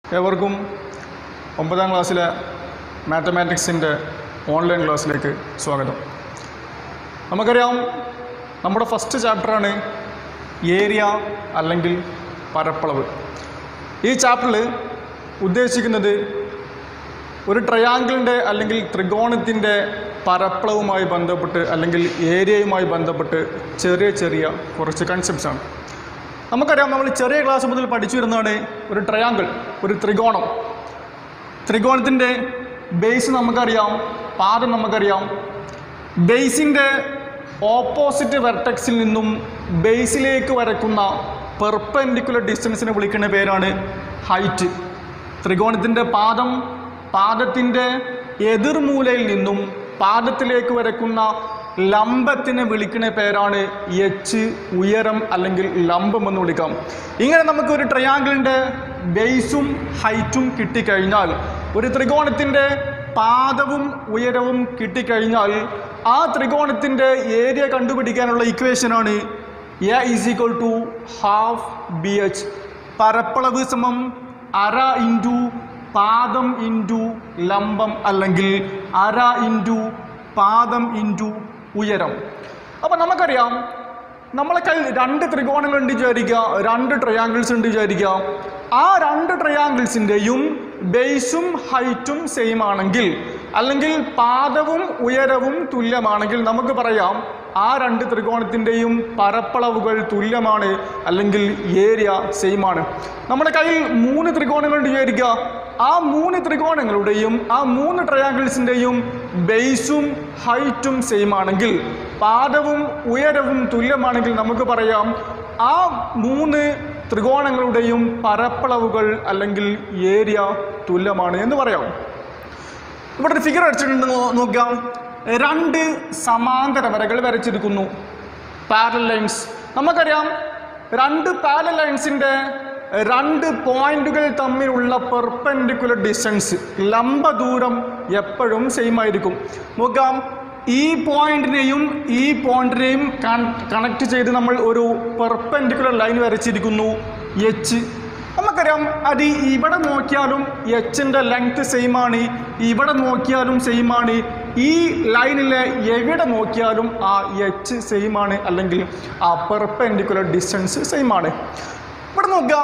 ഏവർക്കും ഒമ്പതാം ക്ലാസ്സിലെ മാത്തമാറ്റിക്സിൻ്റെ ഓൺലൈൻ ക്ലാസ്സിലേക്ക് സ്വാഗതം നമുക്കറിയാം നമ്മുടെ ഫസ്റ്റ് ചാപ്റ്ററാണ് ഏരിയ അല്ലെങ്കിൽ പരപ്പളവ് ഈ ചാപ്റ്ററിൽ ഉദ്ദേശിക്കുന്നത് ഒരു ട്രയാങ്കിളിൻ്റെ അല്ലെങ്കിൽ ത്രികോണത്തിൻ്റെ പരപ്പളവുമായി ബന്ധപ്പെട്ട് അല്ലെങ്കിൽ ഏരിയയുമായി ബന്ധപ്പെട്ട് ചെറിയ ചെറിയ കുറച്ച് കൺസെപ്റ്റ്സ് ആണ് നമുക്കറിയാം നമ്മൾ ചെറിയ ക്ലാസ് മുതൽ പഠിച്ചു വരുന്നതാണ് ഒരു ട്രയാങ്കിൾ ഒരു ത്രികോണം ത്രികോണത്തിൻ്റെ ബേസ് നമുക്കറിയാം പാദം നമുക്കറിയാം ബേസിൻ്റെ ഓപ്പോസിറ്റ് വെർട്ടക്സിൽ നിന്നും ബേസിലേക്ക് വരക്കുന്ന പെർപെൻഡിക്കുലർ ഡിസ്റ്റൻസിനെ വിളിക്കുന്ന പേരാണ് ഹൈറ്റ് ത്രികോണത്തിൻ്റെ പാദം പാദത്തിൻ്റെ എതിർമൂലയിൽ നിന്നും പാദത്തിലേക്ക് വരക്കുന്ന ലംബത്തിനെ വിളിക്കുന്ന പേരാണ് എച്ച് ഉയരം അല്ലെങ്കിൽ ലംബം എന്ന് വിളിക്കാം ഇങ്ങനെ നമുക്ക് ഒരു ട്രയാങ്കിളിൻ്റെ ബേസും ഹൈറ്റും കിട്ടിക്കഴിഞ്ഞാൽ ഒരു ത്രികോണത്തിൻ്റെ പാദവും ഉയരവും കിട്ടിക്കഴിഞ്ഞാൽ ആ ത്രികോണത്തിൻ്റെ ഏരിയ കണ്ടുപിടിക്കാനുള്ള ഇക്വേഷനാണ് a is equal to half b h പരപ്പളവ് സമം അര ഇൻറ്റു പാദം ഇൻറ്റു ലംബം അല്ലെങ്കിൽ അര ഇൻറ്റു പാദം ഇൻറ്റു ഉയരം അപ്പം നമുക്കറിയാം നമ്മളെ കയ്യിൽ രണ്ട് ത്രികോണങ്ങളുണ്ട് വിചാരിക്കുക രണ്ട് ട്രയാങ്കിൾസ് ഉണ്ട് വിചാരിക്കുക ആ രണ്ട് ട്രയാങ്കിൾസിൻ്റെയും ബേസും ഹൈറ്റും സെയിം ആണെങ്കിൽ അല്ലെങ്കിൽ പാദവും ഉയരവും തുല്യമാണെങ്കിൽ നമുക്ക് പറയാം ആ രണ്ട് ത്രികോണത്തിൻ്റെയും പരപ്പളവുകൾ തുല്യമാണ് അല്ലെങ്കിൽ ഏരിയ സെയിം ആണ് നമ്മുടെ കയ്യിൽ മൂന്ന് ത്രികോണങ്ങളുണ്ട് വിചാരിക്കുക ആ മൂന്ന് ത്രികോണങ്ങളുടെയും ആ മൂന്ന് ട്രയാങ്കിൾസിൻ്റെയും ബേസും ഹൈറ്റും സെയിം ആണെങ്കിൽ പാദവും ഉയരവും തുല്യമാണെങ്കിൽ നമുക്ക് പറയാം ആ മൂന്ന് ത്രികോണങ്ങളുടെയും പരപ്പളവുകൾ അല്ലെങ്കിൽ ഏരിയ തുല്യമാണ് എന്ന് പറയാം ഇവിടെ ഒരു ഫിഗർ വരച്ചിട്ടുണ്ട് നോ- നോക്കാം രണ്ട് സമാന്തര വരകൾ വരച്ചിരിക്കുന്നു പാരൽ ലൈൻസ് നമുക്കറിയാം രണ്ട് പാരൽ ലൈൻസിൻ്റെ രണ്ട് പോയിന്റുകൾ തമ്മിലുള്ള പെർപെൻഡിക്കുലർ ഡിസ്റ്റൻസ് ലംബ ദൂരം എപ്പോഴും സെയിം ആയിരിക്കും നോക്കാം ഈ പോയിന്റിനെയും ഈ പോയിന്റിനെയും കണക്ട് ചെയ്ത് നമ്മൾ ഒരു പെർപെൻഡിക്കുലർ ലൈൻ വരച്ചിരിക്കുന്നു എച്ച് നമുക്കറിയാം അത് ഇവിടെ നോക്കിയാലും എച്ചിൻ്റെ ലെങ്ത് സെയിം ആണ് ഇവിടെ നോക്കിയാലും സെയിം ആണ് ഈ ലൈനിലെ എവിടെ നോക്കിയാലും ആ എച്ച് സെയിം ആണ് അല്ലെങ്കിൽ ആ പെർപെൻഡിക്കുലർ ഡിസ്റ്റൻസ് സെയിം ആണ് ഇവിടെ നോക്കുക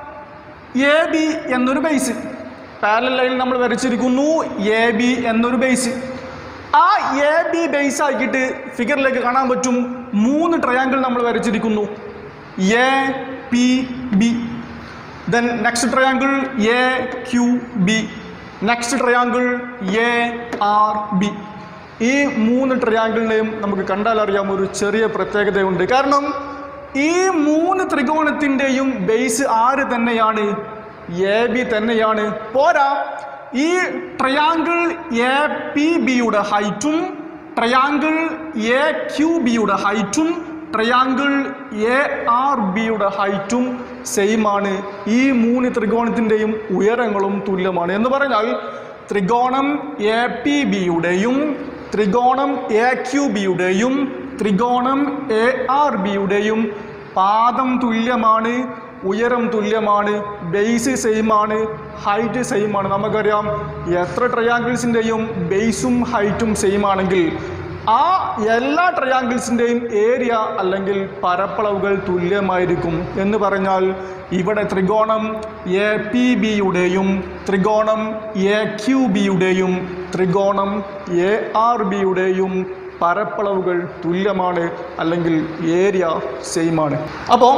എ ബി എന്നൊരു ബേസ് പാരലൽ ലൈൻ നമ്മൾ വരച്ചിരിക്കുന്നു എ ബി എന്നൊരു ബേസ് ആ എ ബി ബേസ് ആക്കിയിട്ട് ഫിഗറിലേക്ക് കാണാൻ പറ്റും മൂന്ന് ട്രയാങ്കിൾ നമ്മൾ വരച്ചിരിക്കുന്നു a p b then next triangle a q b next triangle a r b ഈ മൂന്ന് ട്രയാങ്കിളിനെയും നമുക്ക് കണ്ടാൽ അറിയാം ഒരു ചെറിയ പ്രത്യേകതയുണ്ട് കാരണം ഈ മൂന്ന് ത്രികോണത്തിൻ്റെയും ബേസ് ആര് തന്നെയാണ് എ ബി തന്നെയാണ് പോരാ ഈ ട്രയാങ്കിൾ എ പി ബിയുടെ ഹൈറ്റും ട്രയാങ്കിൾ എ ക്യു ബിയുടെ ഹൈറ്റും ട്രയാങ്കിൾ എ ആർ ബിയുടെ ഹൈറ്റും സെയിം ആണ് ഈ മൂന്ന് ത്രികോണത്തിൻ്റെയും ഉയരങ്ങളും തുല്യമാണ് എന്ന് പറഞ്ഞാൽ ത്രികോണം എ പി ബിയുടെയും ത്രികോണം എ ക്യു ബിയുടെയും ത്രികോണം എ ആർ ബിയുടെയും പാദം തുല്യമാണ് ഉയരം തുല്യമാണ് ബേസ് സെയിം ആണ് ഹൈറ്റ് സെയിം ആണ് നമുക്കറിയാം എത്ര ട്രയാങ്കിൾസിൻ്റെയും ബേസും ഹൈറ്റും സെയിം ആണെങ്കിൽ ആ എല്ലാ ട്രയാങ്കിൾസിൻ്റെയും ഏരിയ അല്ലെങ്കിൽ പരപ്പളവുകൾ തുല്യമായിരിക്കും എന്ന് പറഞ്ഞാൽ ഇവിടെ ത്രികോണം എ പി ബിയുടെയും ത്രികോണം എ ക്യു ബിയുടെയും ത്രികോണം എ ആർ ബിയുടെയും പരപ്പളവുകൾ തുല്യമാണ് അല്ലെങ്കിൽ ഏരിയ സെയിം ആണ് അപ്പോൾ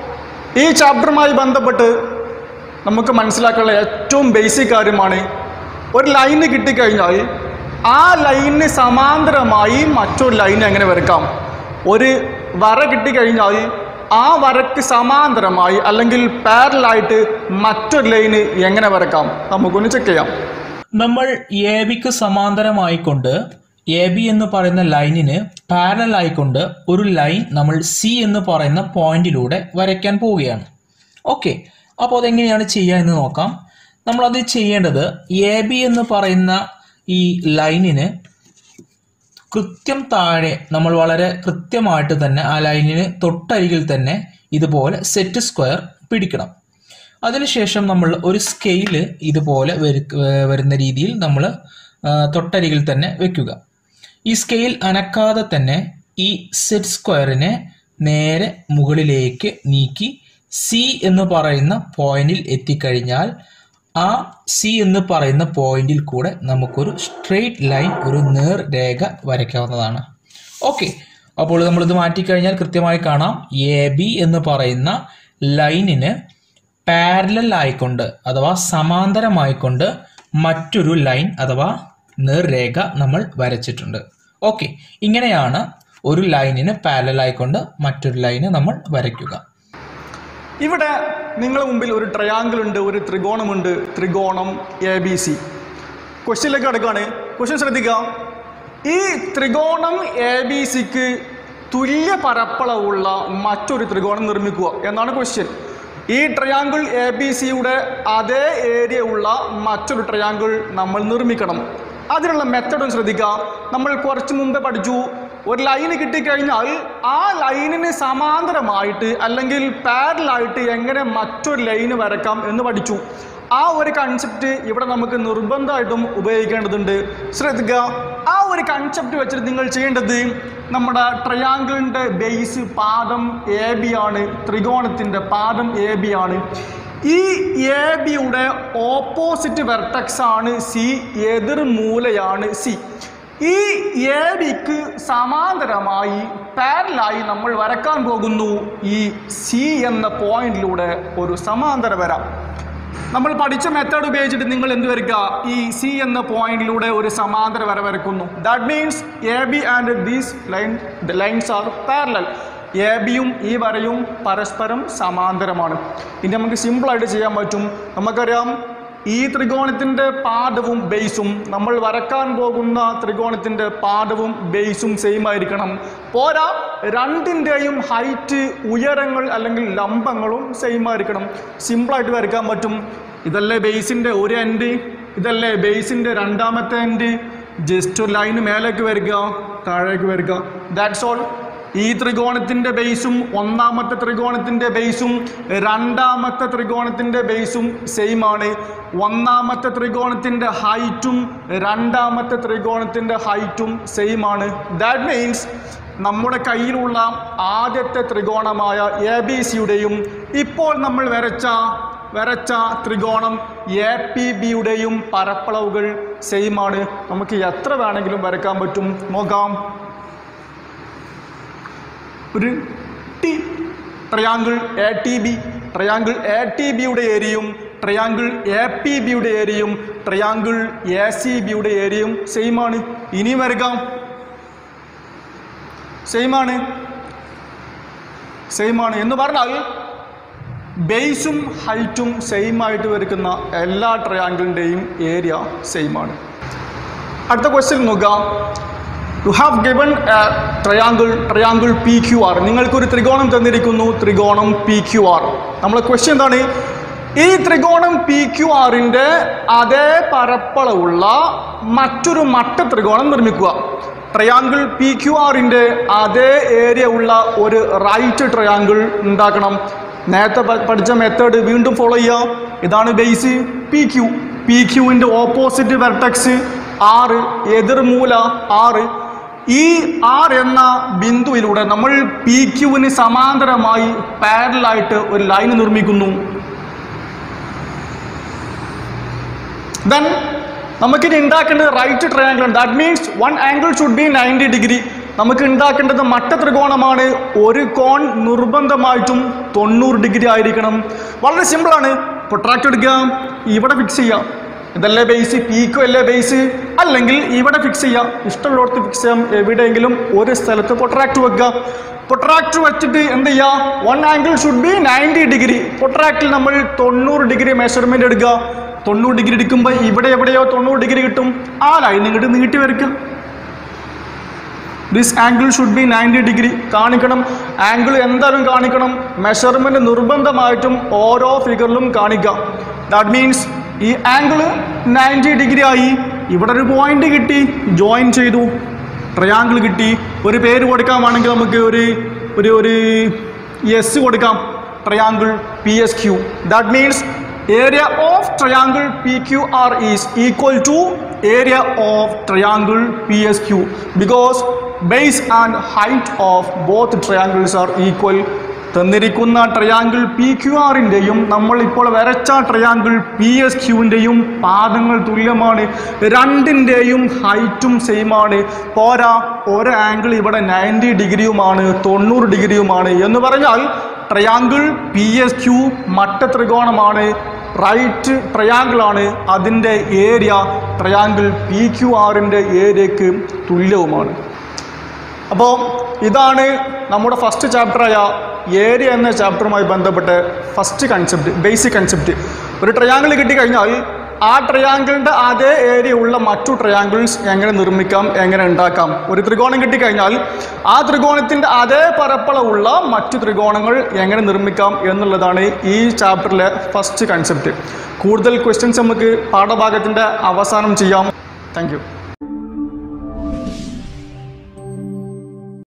ഈ ചാപ്റ്ററുമായി ബന്ധപ്പെട്ട് നമുക്ക് മനസ്സിലാക്കാനുള്ള ഏറ്റവും ബേസിക് കാര്യമാണ് ഒരു ലൈന് കിട്ടിക്കഴിഞ്ഞാൽ ആ ലൈനിന് സമാന്തരമായി മറ്റൊരു ലൈൻ എങ്ങനെ വരക്കാം ഒരു വര കിട്ടിക്കഴിഞ്ഞാൽ ആ വരക്ക് സമാന്തരമായി അല്ലെങ്കിൽ പാരലായിട്ട് മറ്റൊരു ലൈന് എങ്ങനെ വരക്കാം നമുക്കൊന്ന് ചെക്ക് ചെയ്യാം നമ്മൾ എ ബിക്ക് സമാന്തരമായിക്കൊണ്ട് എ ബി എന്ന് പറയുന്ന ലൈനിന് പാരലൽ ആയിക്കൊണ്ട് ഒരു ലൈൻ നമ്മൾ സി എന്ന് പറയുന്ന പോയിന്റിലൂടെ വരയ്ക്കാൻ പോവുകയാണ് ഓക്കെ അപ്പോൾ അതെങ്ങനെയാണ് ചെയ്യുക എന്ന് നോക്കാം നമ്മളത് ചെയ്യേണ്ടത് എ ബി എന്ന് പറയുന്ന ഈ ലൈനിന് കൃത്യം താഴെ നമ്മൾ വളരെ കൃത്യമായിട്ട് തന്നെ ആ ലൈനിന് തൊട്ടരികിൽ തന്നെ ഇതുപോലെ സെറ്റ് സ്ക്വയർ പിടിക്കണം അതിനുശേഷം നമ്മൾ ഒരു സ്കെയില് ഇതുപോലെ വരു- ഏർ വരുന്ന രീതിയിൽ നമ്മൾ തൊട്ടരികിൽ തന്നെ വെക്കുക ഈ സ്കെയിൽ അനക്കാതെ തന്നെ ഈ സെറ്റ് സ്ക്വയറിനെ നേരെ മുകളിലേക്ക് നീക്കി സി എന്ന് പറയുന്ന പോയിന്റിൽ എത്തിക്കഴിഞ്ഞാൽ ആ സി എന്ന് പറയുന്ന പോയിന്റിൽ കൂടെ നമുക്കൊരു സ്ട്രെയിറ്റ് ലൈൻ ഒരു നേർ രേഖ വരയ്ക്കാവുന്നതാണ് ഓക്കെ അപ്പോൾ നമ്മളിത് മാറ്റിക്കഴിഞ്ഞാൽ കൃത്യമായി കാണാം എ ബി എന്ന് പറയുന്ന ലൈനിന് പാരലൽ ആയിക്കൊണ്ട് അഥവാ സമാന്തരമായിക്കൊണ്ട് മറ്റൊരു ലൈൻ അഥവാ നേർരേഖ നമ്മൾ വരച്ചിട്ടുണ്ട് ഓക്കെ ഇങ്ങനെയാണ് ഒരു ലൈനിന് പാരലൽ ആയിക്കൊണ്ട് മറ്റൊരു ലൈന് നമ്മൾ വരയ്ക്കുക ഇവിടെ നിങ്ങളുടെ മുമ്പിൽ ഒരു ട്രയാങ്കിൾ ഉണ്ട് ഒരു ത്രികോണമുണ്ട് ത്രികോണം എ ബി സി ക്വസ്റ്റ്യനിലേക്ക് കിടക്കുകയാണ് ക്വസ്റ്റ്യൻ ശ്രദ്ധിക്കുക ഈ ത്രികോണം എ ബി സിക്ക് തുല്യ പരപ്പളവുള്ള മറ്റൊരു ത്രികോണം നിർമ്മിക്കുക എന്നാണ് ക്വസ്റ്റ്യൻ ഈ ട്രയാങ്കിൾ എ ബി സിയുടെ അതേ ഏരിയ ഉള്ള മറ്റൊരു ട്രയാങ്കിൾ നമ്മൾ നിർമ്മിക്കണം അതിനുള്ള മെത്തഡും ശ്രദ്ധിക്കുക നമ്മൾ കുറച്ച് മുമ്പേ പഠിച്ചു ഒരു ലൈന് കിട്ടിക്കഴിഞ്ഞാൽ ആ ലൈനിന് സമാന്തരമായിട്ട് അല്ലെങ്കിൽ പാരലായിട്ട് എങ്ങനെ മറ്റൊരു ലൈന് വരക്കാം എന്ന് പഠിച്ചു ആ ഒരു കൺസെപ്റ്റ് ഇവിടെ നമുക്ക് നിർബന്ധമായിട്ടും ഉപയോഗിക്കേണ്ടതുണ്ട് ശ്രദ്ധിക്കുക ആ ഒരു കൺസെപ്റ്റ് വെച്ചിട്ട് നിങ്ങൾ ചെയ്യേണ്ടത് നമ്മുടെ ട്രയാങ്കിളിൻ്റെ ബേസ് പാദം എ ബി ആണ് ത്രികോണത്തിൻ്റെ പാദം എ ബി ആണ് ഈ എ ബിയുടെ ഓപ്പോസിറ്റ് വെർട്ടക്സ് ആണ് സി എതിർ മൂലയാണ് സി ഈ എ ബിക്ക് സമാന്തരമായി പാരലായി നമ്മൾ വരക്കാൻ പോകുന്നു ഈ സി എന്ന പോയിന്റിലൂടെ ഒരു സമാന്തര വര നമ്മൾ പഠിച്ച മെത്തേഡ് ഉപയോഗിച്ചിട്ട് നിങ്ങൾ എന്ത് വരയ്ക്കുക ഈ സി എന്ന പോയിന്റിലൂടെ ഒരു സമാന്തര വര വരക്കുന്നു that means a b and these line lines are parallel a ബിയും ഈ വരയും പരസ്പരം സമാന്തരമാണ് ഇനി നമുക്ക് സിമ്പിളായിട്ട് ചെയ്യാൻ പറ്റും നമുക്കറിയാം ഈ ത്രികോണത്തിൻ്റെ പാദവും ബേസും നമ്മൾ വരക്കാൻ പോകുന്ന ത്രികോണത്തിൻ്റെ പാദവും ബേസും സെയിം ആയിരിക്കണം പോരാ രണ്ടിൻ്റെയും ഹൈറ്റ് ഉയരങ്ങൾ അല്ലെങ്കിൽ ലംബങ്ങളും സെയിം ആയിരിക്കണം സിമ്പിളായിട്ട് വരയ്ക്കാൻ പറ്റും ഇതല്ലേ ബേസിൻ്റെ ഒരു എൻഡ് ഇതല്ലേ ബേസിൻ്റെ രണ്ടാമത്തെ എൻഡ് ജസ്റ്റ് ഒരു ലൈന് മേലേക്ക് വരിക താഴേക്ക് വരിക ദാറ്റ്സ് ഓൾ ഈ ത്രികോണത്തിൻ്റെ ബേസും ഒന്നാമത്തെ ത്രികോണത്തിൻ്റെ ബേസും രണ്ടാമത്തെ ത്രികോണത്തിൻ്റെ ബേസും സെയിം ആണ് ഒന്നാമത്തെ ത്രികോണത്തിൻ്റെ ഹൈറ്റും രണ്ടാമത്തെ ത്രികോണത്തിൻ്റെ ഹൈറ്റും സെയിം ആണ് ദാറ്റ് മീൻസ് നമ്മുടെ കയ്യിലുള്ള ആദ്യത്തെ ത്രികോണമായ എ ബി സിയുടെയും ഇപ്പോൾ നമ്മൾ വരച്ച വരച്ച ത്രികോണം എ പി ബിയുടെയും പരപ്പളവുകൾ സെയിം ആണ് നമുക്ക് എത്ര വേണമെങ്കിലും വരക്കാൻ പറ്റും നോക്കാം ഒരു t triangle a t b triangle a t ബിയുടെ ഏരിയയും ട്രയാങ്കിൾ എ പി ബിയുടെ ഏരിയയും ട്രയാങ്കിൾ എ സി ബിയുടെ ഏരിയയും സെയിം ആണ് ഇനി വരക്കാം സെയിം ആണ് സെയിം ആണ് എന്ന് പറഞ്ഞാൽ ബേസും ഹൈറ്റും സെയിം ആയിട്ട് വരയ്ക്കുന്ന എല്ലാ ട്രയാങ്കിളിൻ്റെയും ഏരിയ സെയിം ആണ് അടുത്ത ക്വസ്റ്റ്യൻ നോക്കാം you have given triangle triangle p q r നിങ്ങൾക്കൊരു ത്രികോണം തന്നിരിക്കുന്നു ത്രികോണം പി ക്യു ആർ നമ്മളെ ക്വസ്റ്റ്യൻ എന്താണ് ഈ ത്രികോണം പി ക്യു ആറിൻ്റെ അതേ പരപ്പളവുള്ള മറ്റൊരു മട്ട ത്രികോണം നിർമ്മിക്കുക ട്രയാങ്കിൾ പി ക്യു ആറിൻ്റെ അതേ ഏരിയ ഉള്ള ഒരു റൈറ്റ് ട്രയാങ്കിൾ ഉണ്ടാക്കണം നേരത്തെ പ- പഠിച്ച മെത്തേഡ് വീണ്ടും ഫോളോ ചെയ്യുക ഇതാണ് ബേസ് പി ക്യു പി ക്യുവിൻ്റെ ഓപ്പോസിറ്റ് വെർട്ടക്സ് ആറ് എതിർമൂല ആറ് ഈ ആർ എന്ന ബിന്ദുവിലൂടെ നമ്മൾ പി ക്യുവിന് സമാന്തരമായി പാരലായിട്ട് ഒരു ലൈൻ നിർമ്മിക്കുന്നു ദെൻ നമുക്കിനി ഉണ്ടാക്കേണ്ടത് റൈറ്റ് ട്രയാങ്കിൾ ആണ് that means one angle should be ninety degree നമുക്ക് ഉണ്ടാക്കേണ്ടത് മട്ട ത്രികോണമാണ് ഒരു കോൺ നിർബന്ധമായിട്ടും തൊണ്ണൂറ് ഡിഗ്രി ആയിരിക്കണം വളരെ സിമ്പിളാണ് പ്രൊട്രാക്ട് എടുക്കുക ഇവിടെ ഫിക്സ് ചെയ്യുക ഇതല്ലേ ബേസ് പീക്കോ അല്ലേ ബേസ് അല്ലെങ്കിൽ ഇവിടെ ഫിക്സ് ചെയ്യാം ഇഷ്ടമുള്ളിടത്ത് ഫിക്സ് ചെയ്യാം എവിടെയെങ്കിലും ഒരു സ്ഥലത്ത് പൊട്രാക്ട് വെക്കുക പൊട്രാക്ട് വെച്ചിട്ട് എന്ത് ചെയ്യുക one angle should be ninety degree പൊട്രാക്റ്റിൽ നമ്മൾ തൊണ്ണൂറ് ഡിഗ്രി മെഷർമെൻ്റ് എടുക്കുക തൊണ്ണൂറ് ഡിഗ്രി എടുക്കുമ്പോൾ ഇവിടെ എവിടെയോ തൊണ്ണൂറ് ഡിഗ്രി കിട്ടും ആ ലൈൻ ഇങ്ങോട്ട് നീട്ടി വരയ്ക്കുക this angle should be ninety degree കാണിക്കണം ആംഗിൾ എന്തായാലും കാണിക്കണം മെഷർമെൻറ്റ് നിർബന്ധമായിട്ടും ഓരോ ഫിഗറിലും കാണിക്കാം ദാറ്റ് മീൻസ് ഈ ആംഗിൾ നയൻറ്റി ഡിഗ്രി ആയി ഇവിടെ ഒരു പോയിന്റ് കിട്ടി ജോയിൻ ചെയ്തു ട്രയാങ്കിൾ കിട്ടി ഒരു പേര് കൊടുക്കാമാണെങ്കിൽ നമുക്ക് ഒരു ഒരു ഒരു എസ് കൊടുക്കാം triangle PSQ. That means area of triangle PQR is equal to area of triangle PSQ because base and height of both triangles are equal. തന്നിരിക്കുന്ന ട്രയാങ്കിൾ പി ക്യു ആറിൻ്റെയും നമ്മൾ ഇപ്പോൾ വരച്ച ട്രയാങ്കിൾ പി എസ് ക്യുവിൻ്റെയും പാദങ്ങൾ തുല്യമാണ് രണ്ടിൻ്റെയും ഹൈറ്റും സെയിം ആണ് പോരാ ഒരു ആംഗിൾ ഇവിടെ നയൻറ്റി ഡിഗ്രിയുമാണ് തൊണ്ണൂറ് ഡിഗ്രിയുമാണ് എന്ന് പറഞ്ഞാൽ ട്രയാങ്കിൾ പി എസ് ക്യു മട്ട ത്രികോണമാണ് റൈറ്റ് ട്രയാങ്കിൾ ആണ് അതിൻ്റെ ഏരിയ ട്രയാങ്കിൾ പി ക്യു ആറിൻ്റെ ഏരിയക്ക് തുല്യവുമാണ് അപ്പോൾ ഇതാണ് നമ്മുടെ ഫസ്റ്റ് ചാപ്റ്ററായ ഏരിയ എന്ന ചാപ്റ്ററുമായി ബന്ധപ്പെട്ട് ഫസ്റ്റ് കൺസെപ്റ്റ് ബേസിക് കൺസെപ്റ്റ് ഒരു ട്രയാങ്കിൾ കിട്ടിക്കഴിഞ്ഞാൽ ആ ട്രയാങ്കിളിൻ്റെ അതേ ഏരിയ ഉള്ള മറ്റു ട്രയാങ്കിൾസ് എങ്ങനെ നിർമ്മിക്കാം എങ്ങനെ ഉണ്ടാക്കാം ഒരു ത്രികോണം കിട്ടിക്കഴിഞ്ഞാൽ ആ ത്രികോണത്തിൻ്റെ അതേ പരപ്പളവുള്ള മറ്റു ത്രികോണങ്ങൾ എങ്ങനെ നിർമ്മിക്കാം എന്നുള്ളതാണ് ഈ ചാപ്റ്ററിലെ ഫസ്റ്റ് കൺസെപ്റ്റ് കൂടുതൽ ക്വസ്റ്റ്യൻസ് നമുക്ക് പാഠഭാഗത്തിൻ്റെ അവസാനം ചെയ്യാം താങ്ക്